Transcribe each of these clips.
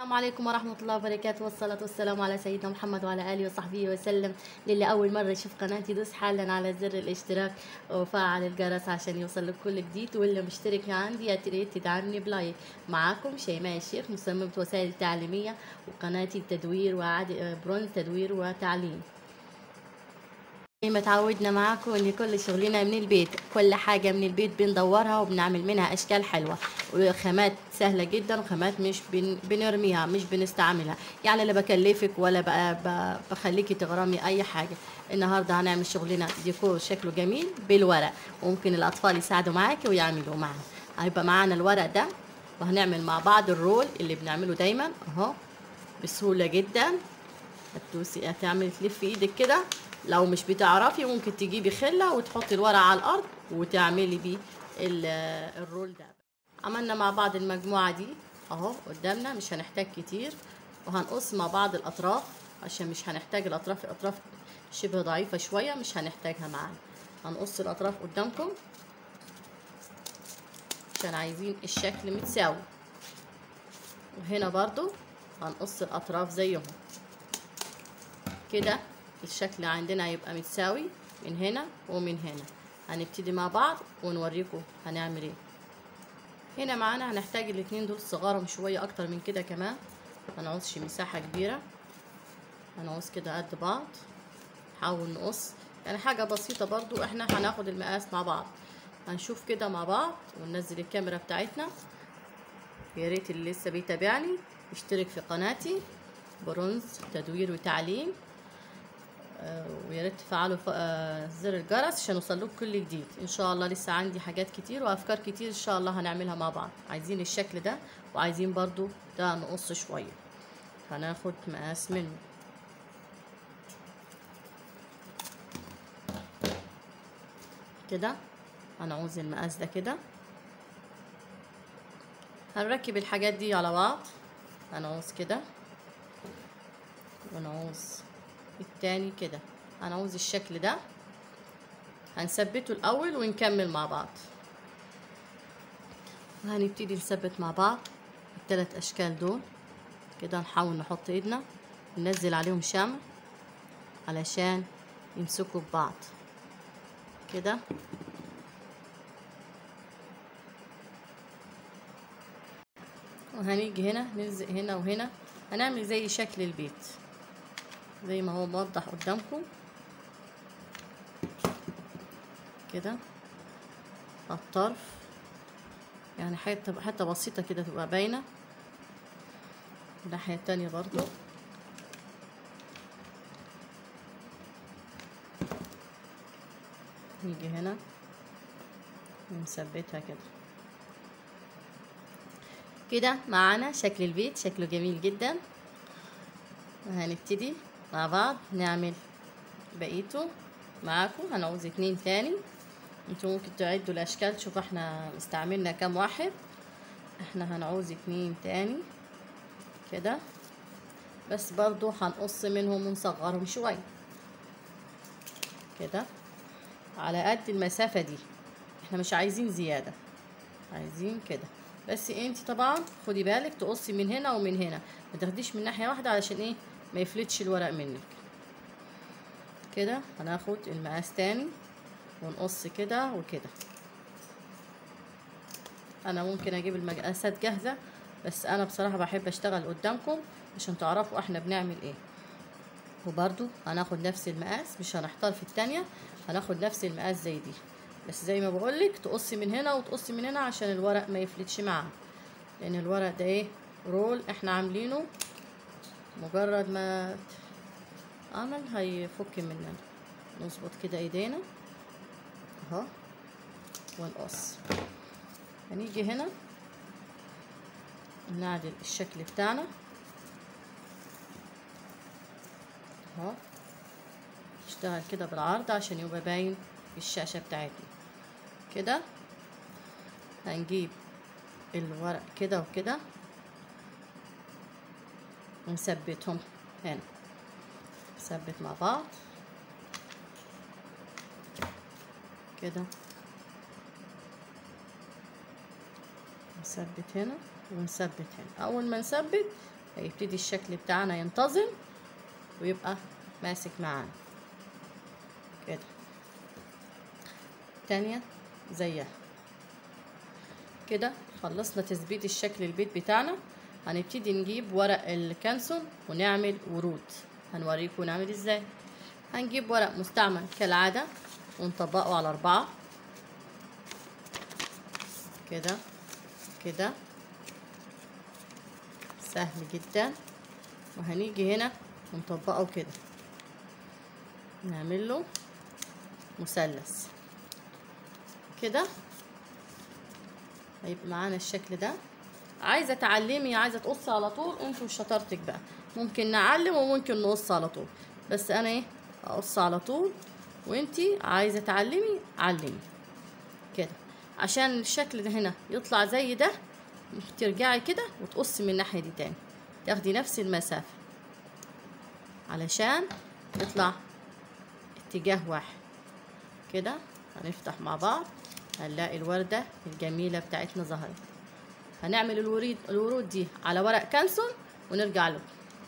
السلام عليكم ورحمة الله وبركاته والصلاة والسلام على سيدنا محمد وعلى آله وصحبه وسلم للي أول مرة يشوف قناتي دوس حالا على زر الاشتراك وفعل الجرس عشان يوصل لك كل جديد واللي مشترك عندي يا ريت تدعمني بلايك معاكم شيماء الشيخ مصممة وسائل تعليمية وقناتي تدوير وعد برونز تدوير وتعليم زي ما تعودنا معاكم ان كل شغلنا من البيت كل حاجة من البيت بندورها وبنعمل منها اشكال حلوة وخامات سهلة جدا وخامات مش بن... بنرميها مش بنستعملها يعني لا بكلفك ولا بقى ب... بخليكي تغرمي اي حاجة النهاردة هنعمل شغلنا ديكور شكله جميل بالورق وممكن الاطفال يساعدوا معاكي ويعملوا معانا هيبقى معانا الورق ده وهنعمل مع بعض الرول اللي بنعمله دايما اهو بسهولة جدا هتدوسي هتعملي تلفي ايدك كده لو مش بتعرفي ممكن تجيبي خله وتحطي الورق على الارض وتعملي بيه الرول ده عملنا مع بعض المجموعه دي اهو قدامنا مش هنحتاج كتير وهنقص مع بعض الاطراف عشان مش هنحتاج الاطراف الاطراف شبه ضعيفه شويه مش هنحتاجها معانا هنقص الاطراف قدامكم عشان عايزين الشكل متساوي وهنا برضو هنقص الاطراف زيهم كده الشكل عندنا هيبقى متساوي من هنا ومن هنا هنبتدي مع بعض ونوريكم هنعمل ايه هنا معانا هنحتاج الاتنين دول صغارهم شوية اكتر من كده كمان هنعوزش مساحة كبيرة هنعوز كده قد بعض نحاول نقص يعني حاجة بسيطة برضو احنا هناخد المقاس مع بعض هنشوف كده مع بعض وننزل الكاميرا بتاعتنا يا ريت اللي لسه بيتابعني يشترك في قناتي برونز تدوير وتعليم ويا ريت تفعلوا زر الجرس عشان يوصلكم كل جديد ان شاء الله لسه عندي حاجات كتير وافكار كتير ان شاء الله هنعملها مع بعض عايزين الشكل ده وعايزين برضو ده نقص شويه هناخد مقاس منه كده هنعوز المقاس ده كده هنركب الحاجات دي على بعض هنعوز كده ونعوز التاني كده هنعوز الشكل ده هنثبته الاول ونكمل مع بعض هنبتدي نثبت مع بعض الثلاث اشكال دول كده نحاول نحط ايدنا ننزل عليهم شمع علشان يمسكوا ببعض كده وهنيجي هنا نلزق هنا وهنا هنعمل زي شكل البيت زي ما هو موضح قدامكم كده الطرف يعني حته حته بسيطه كده تبقى باينه الناحيه التانية برضو نيجي هنا ونثبتها كده كده معانا شكل البيت شكله جميل جدا وهنبتدي مع بعض نعمل بقيته معاكم هنعوز اتنين تاني انتوا ممكن تعدوا الاشكال تشوفوا احنا استعملنا كام واحد احنا هنعوز اتنين تاني كده بس برضو هنقص منهم ونصغرهم شوية كده على قد المسافة دي احنا مش عايزين زيادة عايزين كده بس انت طبعا خدي بالك تقصي من هنا ومن هنا ما تاخديش من ناحية واحدة علشان ايه ما يفلتش الورق منك كده هناخد المقاس تاني ونقص كده وكده انا ممكن اجيب المقاسات جاهزة بس انا بصراحة بحب اشتغل قدامكم عشان تعرفوا احنا بنعمل ايه وبرضو هناخد نفس المقاس مش هنحتار في التانية هناخد نفس المقاس زي دي بس زي ما بقولك تقصي من هنا وتقصي من هنا عشان الورق ما يفلتش معاها لان الورق ده ايه رول احنا عاملينه مجرد ما عمل هيفك مننا نظبط كده ايدينا اهو ونقص هنيجي هنا نعدل الشكل بتاعنا اهو نشتغل كده بالعرض عشان يبقى باين في الشاشة بتاعتنا كده هنجيب الورق كده وكده ونثبتهم هنا نثبت مع بعض كده نثبت هنا ونثبت هنا اول ما نثبت هيبتدي الشكل بتاعنا ينتظم ويبقى ماسك معانا كده تانية زيها كده خلصنا تثبيت الشكل البيت بتاعنا هنبتدي نجيب ورق الكانسون ونعمل ورود هنوريكم نعمل ازاي هنجيب ورق مستعمل كالعادة ونطبقه على أربعة كده كده سهل جدا وهنيجي هنا ونطبقه كده نعمل له مثلث كده هيبقى معانا الشكل ده عايزه تعلمي عايزه تقصي على طول انتوا شطارتك بقى ممكن نعلم وممكن نقص على طول بس انا ايه اقص على طول وانتي عايزه تعلمي علمي كده عشان الشكل ده هنا يطلع زي ده ترجعي كده وتقصي من الناحيه دي تاني تاخدي نفس المسافه علشان يطلع اتجاه واحد كده هنفتح مع بعض هنلاقي الوردة الجميلة بتاعتنا ظهرت هنعمل الوريد الورود دي على ورق كانسون ونرجع له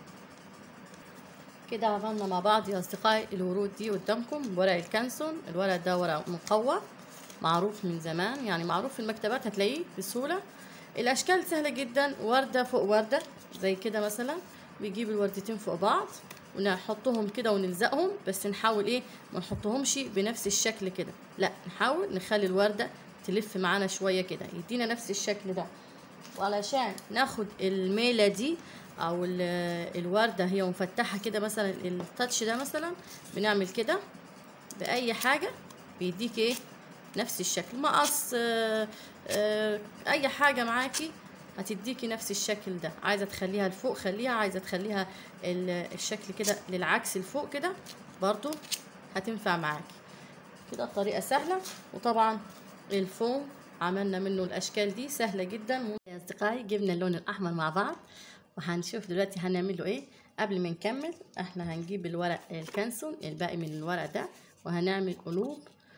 كده عملنا مع بعض يا أصدقائي الورود دي قدامكم ورق الكانسون الورق ده ورق مقوى معروف من زمان يعني معروف في المكتبات هتلاقيه بسهولة الأشكال سهلة جدا وردة فوق وردة زي كده مثلا بيجيب الوردتين فوق بعض ونحطهم كده ونلزقهم بس نحاول ايه ما نحطهمش بنفس الشكل كده لا نحاول نخلي الورده تلف معانا شويه كده يدينا نفس الشكل ده وعلشان ناخد الميله دي او الورده هي مفتحه كده مثلا التاتش ده مثلا بنعمل كده باي حاجه بيديك ايه نفس الشكل مقص آه آه اي حاجه معاكي هتديكي نفس الشكل ده عايزه تخليها لفوق خليها عايزه تخليها الشكل كده للعكس لفوق كده برضو هتنفع معاكي كده الطريقه سهله وطبعا الفوم عملنا منه الاشكال دي سهله جدا يا اصدقائي جبنا اللون الاحمر مع بعض وهنشوف دلوقتي هنعمل له ايه قبل ما نكمل احنا هنجيب الورق الكانسون الباقي من الورق ده وهنعمل قلوب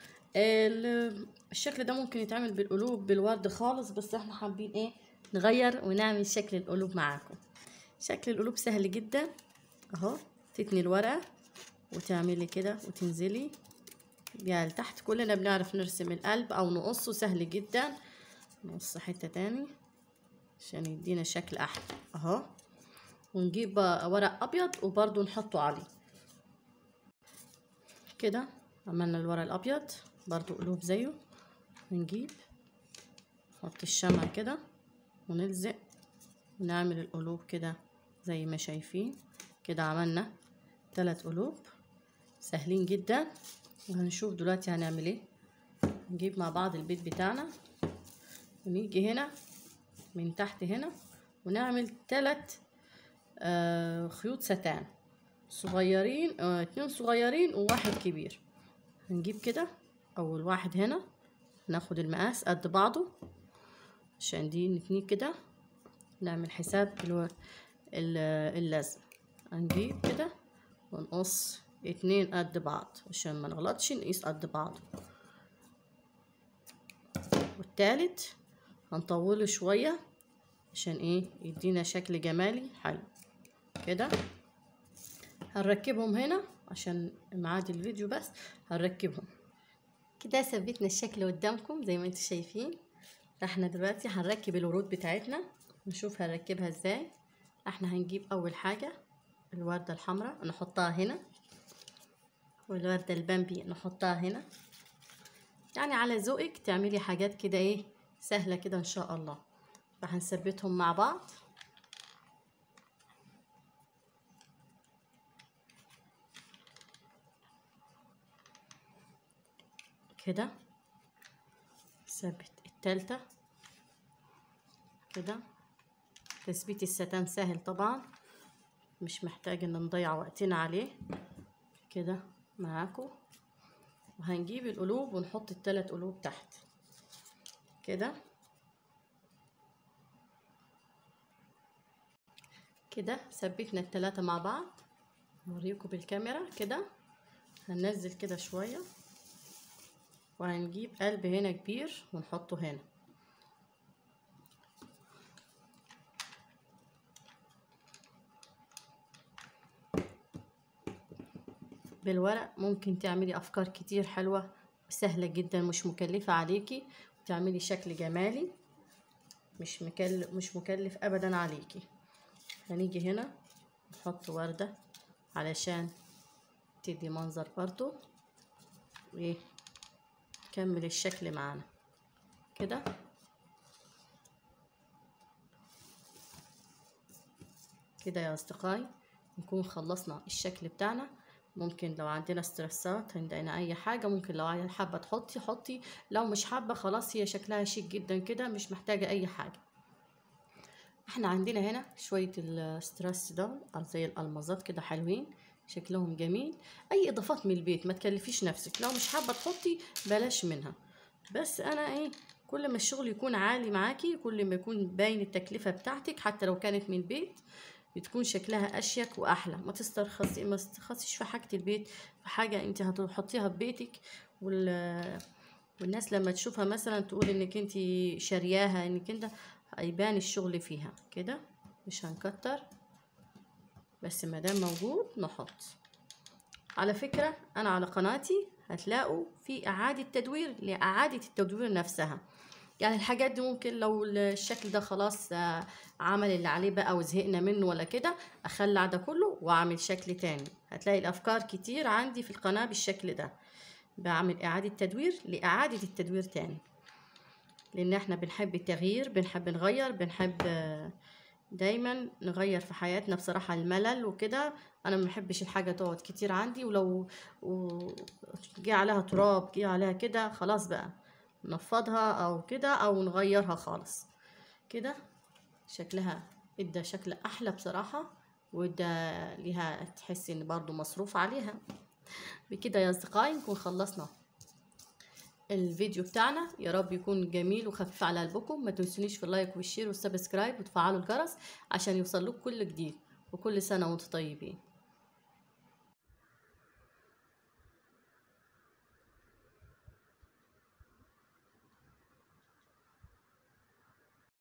الشكل ده ممكن يتعمل بالقلوب بالورد خالص بس احنا حابين ايه نغير ونعمل شكل القلوب معاكم شكل القلوب سهل جدا اهو تتني الورقة وتعملي كده وتنزلي بيها لتحت كلنا بنعرف نرسم القلب او نقصه سهل جدا نقص حتة تاني عشان يدينا شكل احلى اهو ونجيب ورق ابيض وبرضو نحطه عليه كده عملنا الورق الابيض برضو قلوب زيه نجيب نحط الشمع كده ونلزق ونعمل القلوب كده زي ما شايفين كده عملنا ثلاث قلوب سهلين جدا وهنشوف دلوقتي هنعمل ايه نجيب مع بعض البيت بتاعنا ونيجي هنا من تحت هنا ونعمل ثلاث آه خيوط ستان صغيرين آه اتنين صغيرين وواحد كبير هنجيب كده اول واحد هنا ناخد المقاس قد بعضه عشان دي نتنيه كده نعمل حساب اللزم هنجيب كده ونقص اتنين قد بعض عشان ما نغلطش نقيس قد بعض والتالت هنطوله شوية عشان ايه يدينا شكل جمالي حلو كده هنركبهم هنا عشان ميعاد الفيديو بس هنركبهم كده ثبتنا الشكل قدامكم زي ما انتم شايفين احنا دلوقتي هنركب الورود بتاعتنا نشوف هنركبها ازاي احنا هنجيب اول حاجة الوردة الحمراء نحطها هنا والوردة البامبي نحطها هنا يعني على ذوقك تعملي حاجات كده ايه سهلة كده ان شاء الله فهنثبتهم مع بعض كده ثبت التالتة كده تثبيت الستان سهل طبعا مش محتاج ان نضيع وقتنا عليه كده معاكم وهنجيب القلوب ونحط التلات قلوب تحت كده كده ثبتنا التلاتة مع بعض نوريكم بالكاميرا كده هننزل كده شوية وهنجيب قلب هنا كبير ونحطه هنا بالورق ممكن تعملي افكار كتير حلوة سهلة جدا مش مكلفة عليكي تعملي شكل جمالي مش مكلف مش مكلف ابدا عليكي هنيجي هنا نحط وردة علشان تدي منظر برضو وايه كمل الشكل معانا كده كده يا اصدقائي نكون خلصنا الشكل بتاعنا ممكن لو عندنا ستريسات عندنا اي حاجه ممكن لو حابه تحطي حطي لو مش حابه خلاص هي شكلها شيك جدا كده مش محتاجه اي حاجه احنا عندنا هنا شويه الستريس ده زي الالمازات كده حلوين شكلهم جميل اي اضافات من البيت ما تكلفيش نفسك لو مش حابه تحطي بلاش منها بس انا ايه كل ما الشغل يكون عالي معاكي كل ما يكون باين التكلفه بتاعتك حتى لو كانت من البيت بتكون شكلها اشيك واحلى ما تسترخصي ما تسترخصيش في حاجه البيت في حاجه انت هتحطيها في بيتك وال والناس لما تشوفها مثلا تقول انك انت شارياها انك انت هيبان الشغل فيها كده مش هنكتر بس ما دام موجود نحط على فكره انا على قناتي هتلاقوا في اعاده تدوير لاعاده التدوير نفسها يعني الحاجات دي ممكن لو الشكل ده خلاص عمل اللي عليه بقى وزهقنا منه ولا كده اخلع ده كله واعمل شكل تاني هتلاقي الافكار كتير عندي في القناة بالشكل ده بعمل اعادة تدوير لاعادة التدوير تاني لان احنا بنحب التغيير بنحب نغير بنحب دايما نغير في حياتنا بصراحة الملل وكده انا ما بحبش الحاجة تقعد كتير عندي ولو جه عليها تراب جه عليها كده خلاص بقى نفضها او كده او نغيرها خالص كده شكلها ادى شكل احلى بصراحة وادى ليها تحسي ان برضو مصروف عليها بكده يا اصدقائي نكون خلصنا الفيديو بتاعنا يا رب يكون جميل وخفيف على قلبكم ما تنسونيش في اللايك والشير والسبسكرايب وتفعلوا الجرس عشان يوصل لكم كل جديد وكل سنة وانتم طيبين